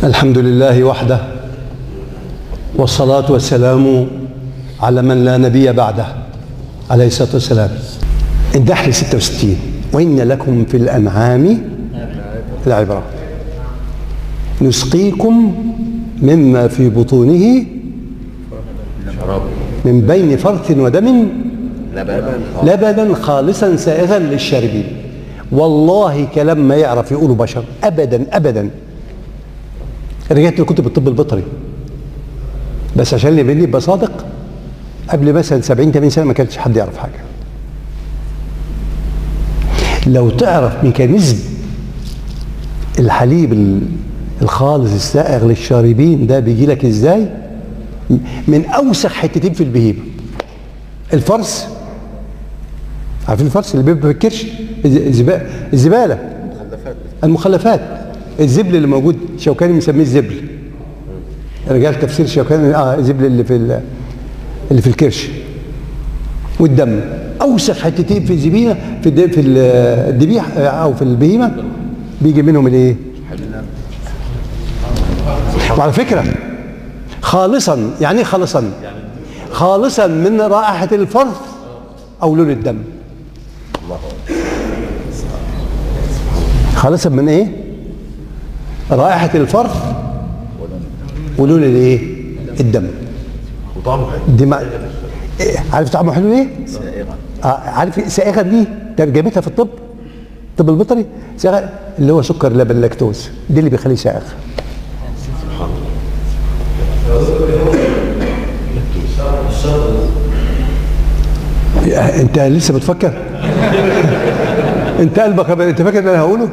الحمد لله وحده والصلاة والسلام على من لا نبي بعده عليه الصلاة والسلام النحل 66 وإن لكم في الأنعام العبرة نسقيكم مما في بطونه من بين فرث ودم لبنا خالصا سائغا للشاربين والله كلام ما يعرف يقوله بشر ابدا ابدا رجعت لكتب الطب البيطري بس عشان اللي يبقى صادق قبل مثلا 70 80 سنه ما كانش حد يعرف حاجه لو تعرف ميكانيزم الحليب الخالص السائغ للشاربين ده بيجي لك ازاي من اوسخ حتتين في البهيمه الفرس عارفين الفرس اللي بيبقى في الكرش الزبا- الزباله المخلفات الزبل اللي موجود شوكاني مسميه الزبل رجال تفسير شوكاني اه الزبل اللي في ال- اللي في الكرش والدم اوسخ حتتين في الزبينه في الد- في ال- الذبيح آه، او في البهيمه بيجي منهم الايه؟ وعلى فكره خالصا يعني ايه خالصا؟ خالصا من رائحه الفرث او لون الدم خالصا من ايه؟ رائحه الفرث ولون الايه؟ الدم وطعمه حلو دماء إيه، عارف طعمه حلو ايه؟ سائغا آه عارف سائغه دي ترجمتها في الطب الطب البيطري سائغه اللي هو سكر لبن لاكتوز دي اللي بيخليه سائغ يا- انت لسه بتفكر انت قلبك أبيض. انت فاكر اللي انا هقوله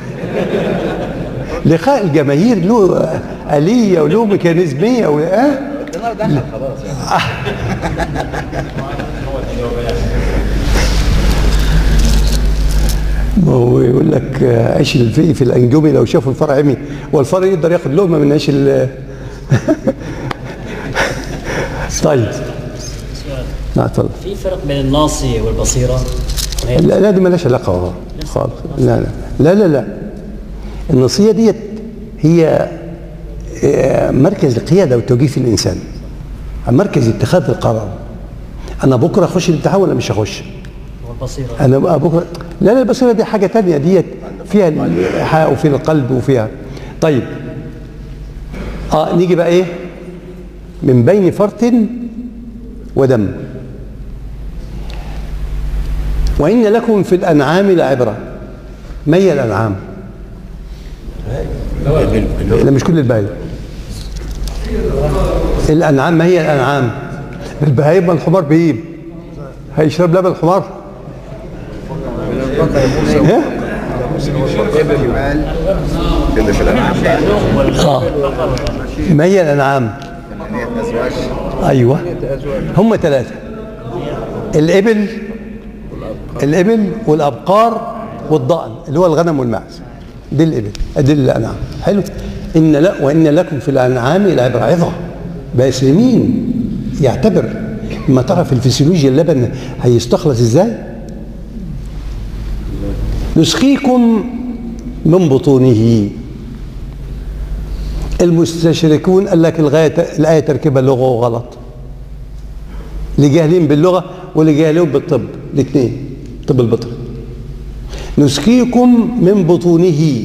لقاء الجماهير له آلية وله ميكانيزمية و... اه القناع دخل خلاص يعني ما هو يقول لك آه، عيش الفقي في الانجومي لو شافوا الفرع عمي والفرع يقدر ياخد لقمه من عيش ال طيب لا اتفضل في فرق بين الناصية والبصيرة وهي لا لا دي مالهاش علاقه والله خالص لا لا لا لا لا النصيه ديت هي آه، مركز القياده والتوجيه في الانسان مركز اتخاذ القرار انا بكره اخش الامتحان ولا مش هخش والبصيرة انا بقى بكره لا لا البصيره دي حاجه تانية ديت فيها الايحاء وفيها القلب وفيها طيب اه نيجي بقى ايه من بين فرث ودم وان لكم في الانعام لعبره ما هي الانعام لا مش كل البهايم الانعام ما هي الانعام البهايم ما الحمار بهيم هيشرب لبن الحمار ايه اللي في الانعام بقى اه ما هي الانعام ثمانية ازواج ايوه هم ثلاثه الابل الابل والابقار والضأن اللي هو الغنم والماعز دي الابل دي الانعام حلو ان لا وان لكم في الانعام العبره عظه بس مين يعتبر ما تعرف الفسيولوجيا اللبن هيستخلص ازاي نسقيكم من بطونه المستشركون قال لك الغايه الايه تركيبها لغه وغلط لجاهلين باللغه ولجاهلين بالطب الاثنين طب البطن نسقيكم من بطونه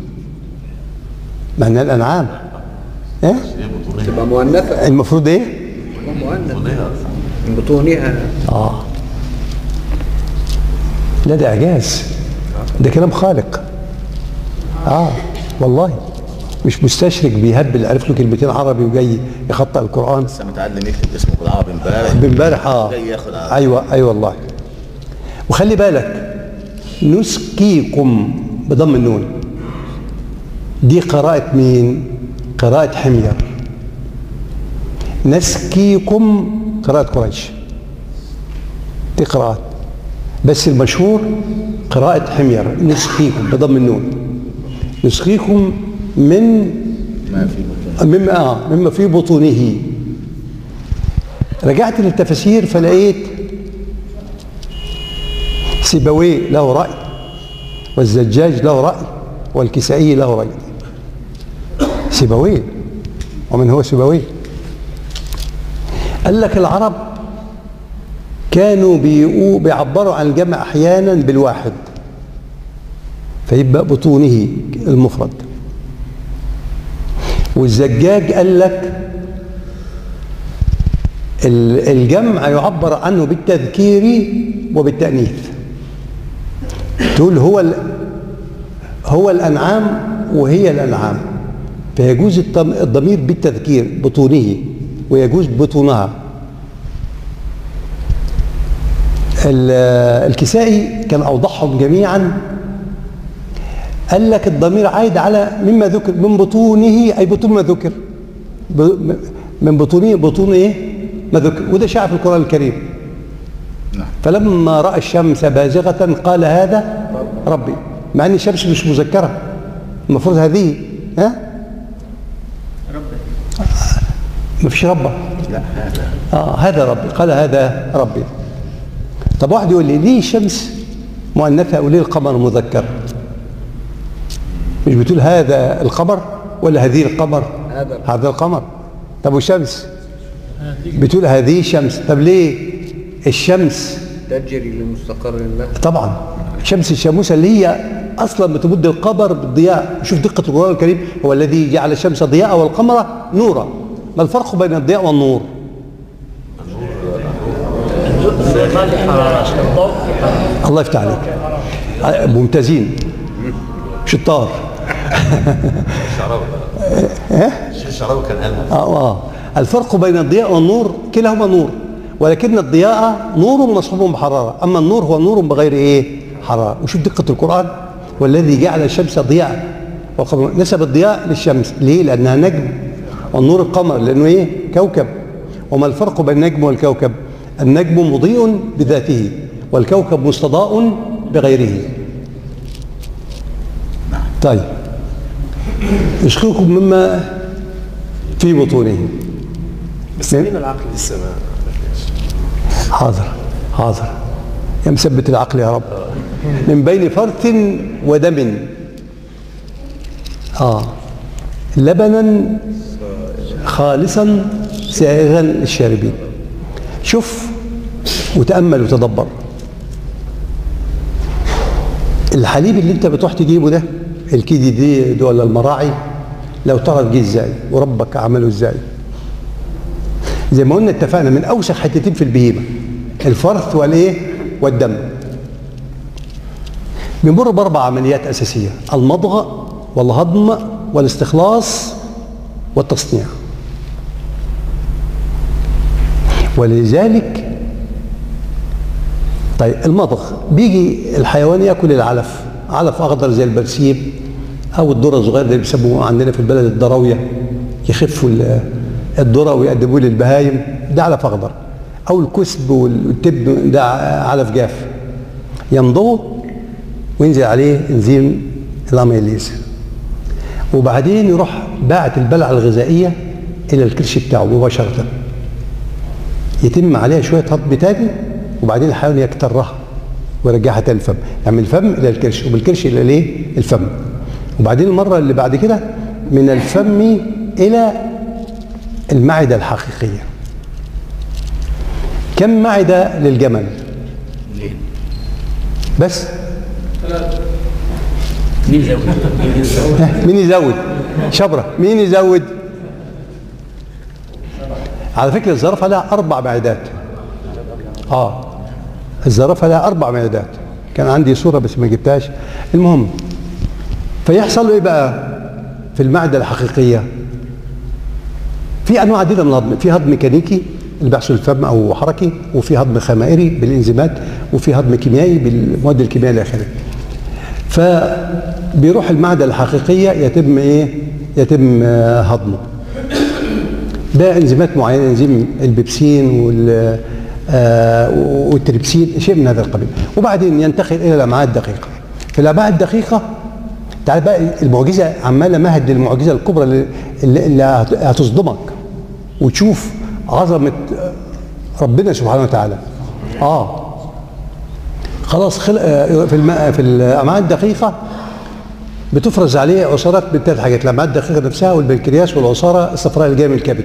معنى الانعام ايه تبقى مؤنثة المفروض ايه تبقى مؤنثة من بطونها اه لا ده اعجاز ده كلام خالق اه والله مش مستشرك بيهبل عرف له كلمتين عربي وجاي يخطئ القران لسه متعلم يكتب اسمه بالعربي امبارح بامبارح اه جاي ياخد على- ايوه ايوه والله وخلي بالك نسقيكم بضم النون دي قراءة مين؟ قراءة حمير نسقيكم قراءة قريش دي قراءات بس المشهور قراءة حمير نسقيكم بضم النون نسقيكم من ما في بطون مما آه مما في بطونه رجعت للتفاسير فلقيت سيبويه له رأي والزجاج له رأي والكسائي له رأي سيبويه ومن هو سيبويه قال لك العرب كانوا بيقو- بيعبروا عن الجمع احيانا بالواحد فيبقى بطونه المفرد والزجاج قال لك ال- الجمع يعبر عنه بالتذكير وبالتأنيث تقول هو ال- هو الأنعام وهي الأنعام فيجوز الطم- الضمير بالتذكير بطونه ويجوز بطونها ال- الكسائي كان أوضحهم جميعا قال لك الضمير عايد على مما ذكر من بطونه أي بطون ما ذكر ب- من بطونه بطون إيه ما ذكر وده شاع في القرآن الكريم نعم فلما رأى الشمس بازغة قال هذا ربي مع ان الشمس مش مذكرة المفروض هذه ها ما فيش ربة لا هذا اه هذا ربي قال هذا ربي طب واحد يقول لي ليه الشمس مؤنثة وليه القمر مذكر مش بتقول هذا القمر ولا هذه القمر هذا. هذا القمر طب والشمس بتقول هذه شمس طب ليه الشمس تجري لمستقر له طبعا شمس الشموسة اللي هي أصلا بتمد القمر بالضياء شوف دقة القرآن الكريم هو الذي جعل الشمس ضياء والقمر نورا ما الفرق بين الضياء والنور النور ما في حرارة الضوء في حرارة الله يفتح عليك آه، ممتازين شطار الشعراوي كان قالها آه, آه. الفرق بين الضياء والنور كلاهما نور ولكن الضياء نور مصحوب بحرارة أما النور هو نور بغير إيه حرارة وشوف دقة القرآن والذي جعل الشمس ضياء والقمر نسب الضياء للشمس ليه لأنها نجم والنور القمر لأنه إيه كوكب وما الفرق بين النجم والكوكب النجم مضيء بذاته والكوكب مستضاء بغيره طيب يشكوكم مما في بطونه بس مين العقل لسه ما حاضر حاضر يا مثبت العقل يا رب من بين فرث ودم اه لبنا خالصا سائغا للشاربين شوف وتامل وتدبر الحليب اللي انت بتروح تجيبه ده الكيدي دي, دي ولا المراعي لو تعرف جه ازاي وربك عمله ازاي زي ما قلنا اتفقنا من اوسخ حتتين في البهيمه الفرث والايه والدم بيمر باربع عمليات اساسيه المضغ والهضم والاستخلاص والتصنيع ولذلك طيب المضغ بيجي الحيوان ياكل العلف علف اخضر زي البرسيم او الذره الصغير اللي بيسموه عندنا في البلد الدراويه يخفوا ال- الذره ويقدموه للبهايم ده علف اخضر او الكسب والتب ده علف جاف يمضغه وينزل عليه انزيم الاميليز وبعدين يروح باعت البلعه الغذائيه الى الكرش بتاعه مباشره يتم عليها شويه هضم تاني وبعدين الحيوان يكترها ويرجعها تاني الفم يعني من الفم الى الكرش وبالكرش الى الايه الفم وبعدين المره اللي بعد كده من الفم الى المعده الحقيقيه كم معده للجمل ليه؟ بس مين يزود مين يزود ها، مين يزود شبرة مين يزود على فكرة الزرافة لها أربع معدات آه الزرافة لها أربع معدات كان عندي صورة بس ما جبتهاش المهم فيحصل له إيه بقى في المعدة الحقيقية في أنواع عديدة من الهضم في هضم ميكانيكي اللي بيحصل الفم أو حركي وفي هضم خمائري بالإنزيمات وفي هضم كيميائي بالمواد الكيميائية إلى آخره فبيروح المعدة الحقيقية يتم ايه يتم آه، هضمه ده انزيمات معينة انزيم البيبسين وال آه، والتريبسين شيء من هذا القبيل وبعدين ينتقل الى الامعاء الدقيقة في الامعاء الدقيقة تعال بقى المعجزة عمالة مهد للمعجزة الكبرى اللي, اللي اللي هت- هتصدمك وتشوف عظمة آه، ربنا سبحانه وتعالى اه خلاص خلق آه، في الماء في الامعاء الدقيقه بتفرز عليه عصارات من ثلاث حاجات الامعاء الدقيقه نفسها والبنكرياس والعصاره الصفراء اللي جايه من الكبد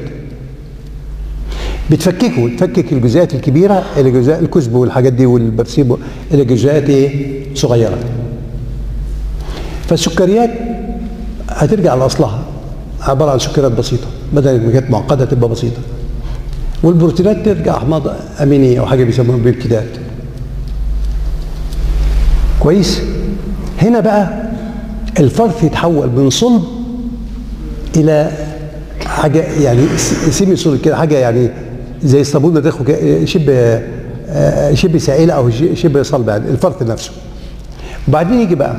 بتفككه تفكك الجزيئات الكبيره الى جزيئات الكزب والحاجات دي والبرسيم الى جزيئات ايه صغيره فالسكريات هترجع لاصلها عباره عن سكريات بسيطه بدل ما كانت معقده تبقى بسيطه والبروتينات ترجع احماض امينيه او حاجه بيسموها بيبتيدات كويس هنا بقى الفرث يتحول من صلب الى حاجه يعني س- سيمي صلب كده حاجه يعني زي الصابون الرخو كده، شبه آه، شبه سائله او ش- شبه صلبه يعني الفرث نفسه وبعدين يجي بقى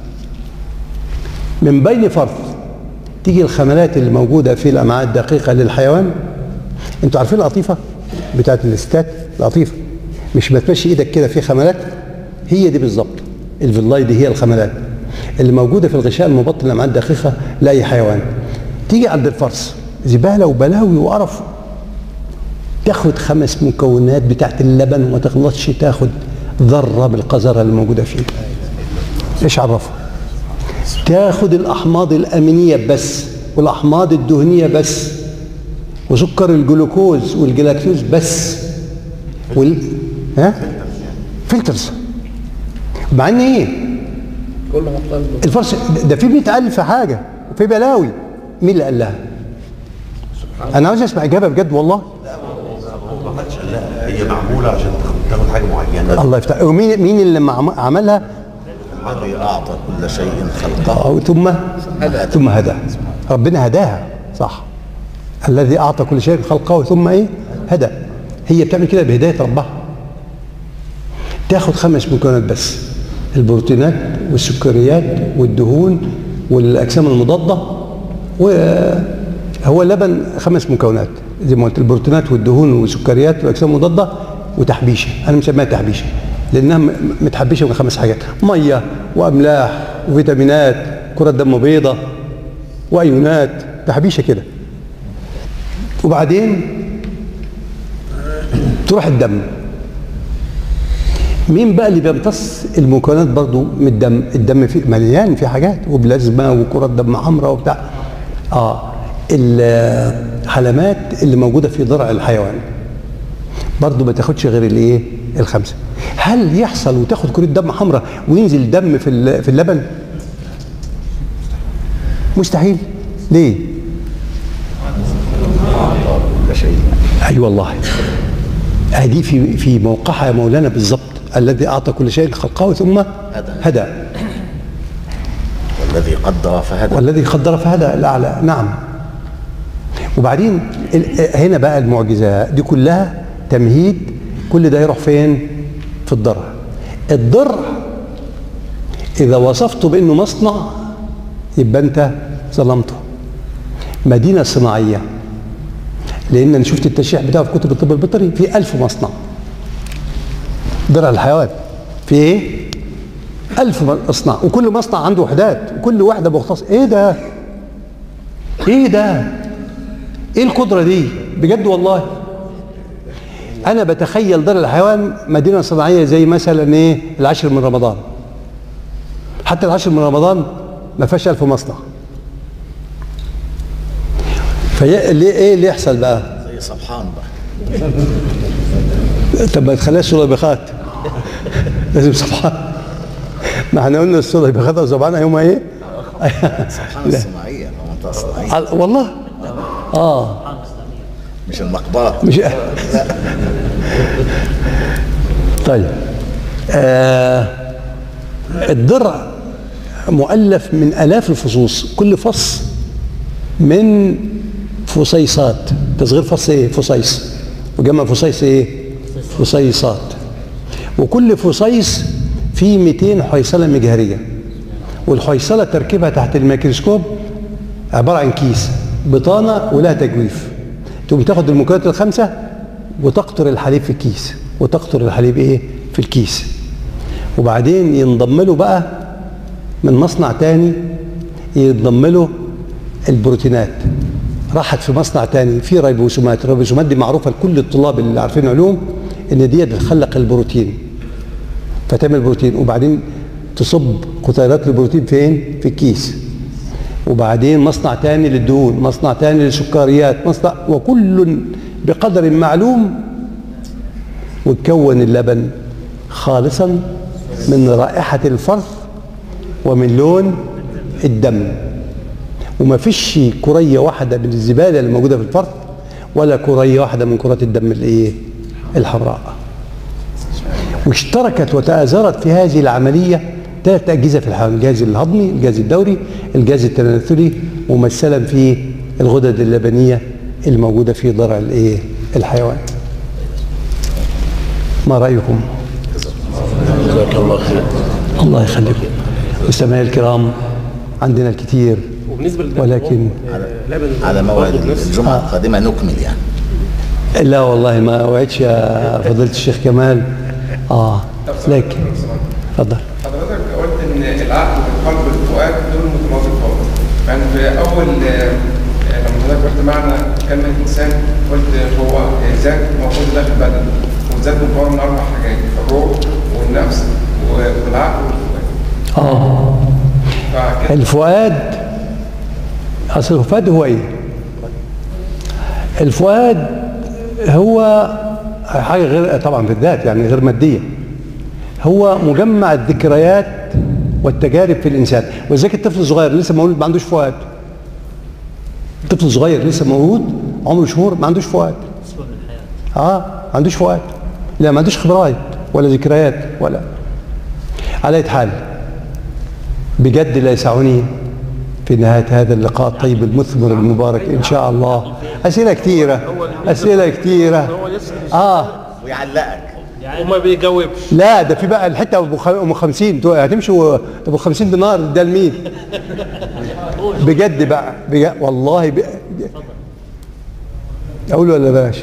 من بين فرث تيجي الخملات اللي موجوده في الامعاء الدقيقه للحيوان انتوا عارفين القطيفه بتاعت الاستات القطيفه مش ما تمشي ايدك كده في خملات هي دي بالظبط الفيلاي دي هي الخملات اللي موجوده في الغشاء المبطن الامعاء الدقيقه لاي حيوان تيجي عند الفرس زباله وبلاوي وقرف تاخد خمس مكونات بتاعت اللبن وما تغلطش تاخد ذره من القذاره اللي موجوده فيه ايش عرفه تاخد الاحماض الامينيه بس والاحماض الدهنيه بس وسكر الجلوكوز والجلاكتوز بس وال ها فلترز مع ان ايه كله مختلف الفرس ده في 100000 حاجه في بلاوي مين اللي قال لها انا عاوز اسمع اجابه بجد والله ما حدش قال لها هي معموله عشان تاخد حاجه معينه الله يفتح ومين مين اللي مع- عملها الذي اعطى كل شيء خلقه أو ثم ثم هدى ربنا هداها صح الذي اعطى كل شيء خلقه ثم ايه هدى هي بتعمل كده بهدايه ربها تاخد خمس مكونات بس البروتينات والسكريات والدهون والاجسام المضاده وهو اللبن خمس مكونات زي ما قلت البروتينات والدهون والسكريات والاجسام المضاده وتحبيشه انا مسميها تحبيشه لانها م- متحبشه من خمس حاجات ميه واملاح وفيتامينات كره دم بيضاء وايونات تحبيشه كده وبعدين تروح الدم مين بقى اللي بيمتص المكونات برضو من الدم الدم فيه مليان فيه حاجات وبلازما وكرة دم حمراء وبتاع اه الحلمات اللي موجودة في ضرع الحيوان برضو ما تاخدش غير الايه الخمسة هل يحصل وتاخد كرة دم حمراء وينزل دم في ال- في اللبن مستحيل ليه كل شيء اي والله هذه في في موقعها يا مولانا بالضبط الذي اعطى كل شيء خلقه ثم هدى والذي قدر فهدى والذي قدر فهدى الاعلى نعم وبعدين ال- هنا بقى المعجزه دي كلها تمهيد كل ده يروح فين في الضرع الضرع اذا وصفته بانه مصنع يبقى انت ظلمته مدينه صناعيه لان انا شفت التشريح بتاعه في كتب الطب البيطري في ألف مصنع درع الحيوان في ايه ألف مصنع وكل مصنع عنده وحدات وكل واحدة مختصة إيه ده؟ إيه ده؟ إيه القدرة دي؟ بجد والله أنا بتخيل دار الحيوان مدينة صناعية زي مثلا إيه؟ العاشر من رمضان حتى العاشر من رمضان ما فيهاش ألف مصنع في ليه إيه اللي يحصل بقى؟ زي صبحان بقى طب ما تخليهاش سليبخات لازم صبحان ما احنا قلنا السليبخات وصبحان يوم ايه؟ صبحان الصناعيه المنطقه الصناعيه على- والله اه مش المقبره مش طيب آه الضرع مؤلف من الاف الفصوص كل فص من فصيصات تصغير فص ايه فصيص وجمع فصيص ايه فصيصات وكل فصيص فيه 200 حيصله مجهريه والحيصله تركيبها تحت الميكروسكوب عباره عن كيس بطانه ولها تجويف تقوم تاخد المكونات الخمسه وتقطر الحليب في الكيس وتقطر الحليب ايه في الكيس وبعدين ينضم له بقى من مصنع تاني ينضم له البروتينات راحت في مصنع تاني في ريبوسومات الريبوسومات دي معروفه لكل الطلاب اللي عارفين علوم ان دي بتخلق البروتين فتعمل بروتين وبعدين تصب قطيرات البروتين فين في الكيس وبعدين مصنع تاني للدهون مصنع تاني للسكريات مصنع وكل بقدر معلوم وتكون اللبن خالصا من رائحة الفرث ومن لون الدم وما فيش كرية واحدة من الزبالة اللي موجودة في الفرث ولا كرية واحدة من كرات الدم الايه الحمراء واشتركت وتآزرت في هذه العملية ثلاث أجهزة في الحيوان الجهاز الهضمي الجهاز الدوري الجهاز التناسلي ممثلا في الغدد اللبنية الموجودة في ضرع الايه الحيوان ما رأيكم جزاك الله خير الله يخليكم مستمعي الكرام عندنا الكثير وبالنسبه للدم ولكن آه، لبن على موعد برضه بنفس- الجمعة القادمة نكمل يعني لا والله ما وعدش يا فضيلة الشيخ كمال اه لكن اتفضل حضرتك قلت ان العقل والقلب والفؤاد دول متماثلين يعني في اول آه، لما حضرتك قلت معنى كلمه انسان قلت هو ذات موجود داخل البدن والذات مكون من اربع حاجات الروح والنفس والعقل والفؤاد اه فكده الفؤاد اصل الفؤاد هو ايه الفؤاد هو حاجه غير طبعا في الذات يعني غير ماديه هو مجمع الذكريات والتجارب في الانسان ولذلك الطفل الصغير لسه مولود ما عندوش فؤاد طفل صغير لسه مولود عمره شهور ما عندوش فؤاد اه ما عندوش فؤاد لا ما عندوش خبرات ولا ذكريات ولا على أي حال بجد لا يسعني في نهاية هذا اللقاء الطيب المثمر المبارك إن شاء الله أسئلة كثيرة أسئلة كثيرة هو يسأل آه ويعلقك وما بيجاوبش لا ده في بقى الحتة أبو خ- أم 50 انتوا هتمشوا أبو 50 دينار ده لمين؟ بجد بقى بجد والله ب... أقول ولا بلاش؟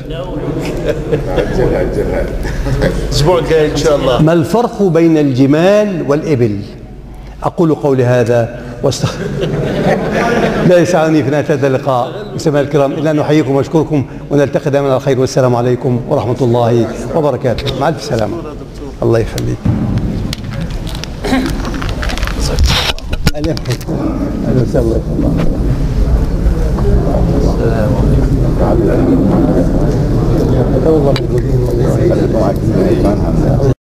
الاسبوع الجاي ان شاء الله ما الفرق بين الجمال والإبل أقول قولي هذا واست... لا يسعني في نهاية هذا اللقاء مستمعي الكرام إلا أن أحييكم وأشكركم ونلتقي دائما على خير والسلام عليكم ورحمة الله وبركاته مع ألف سلامة الله يخليك أهلا أهلا وسهلا الله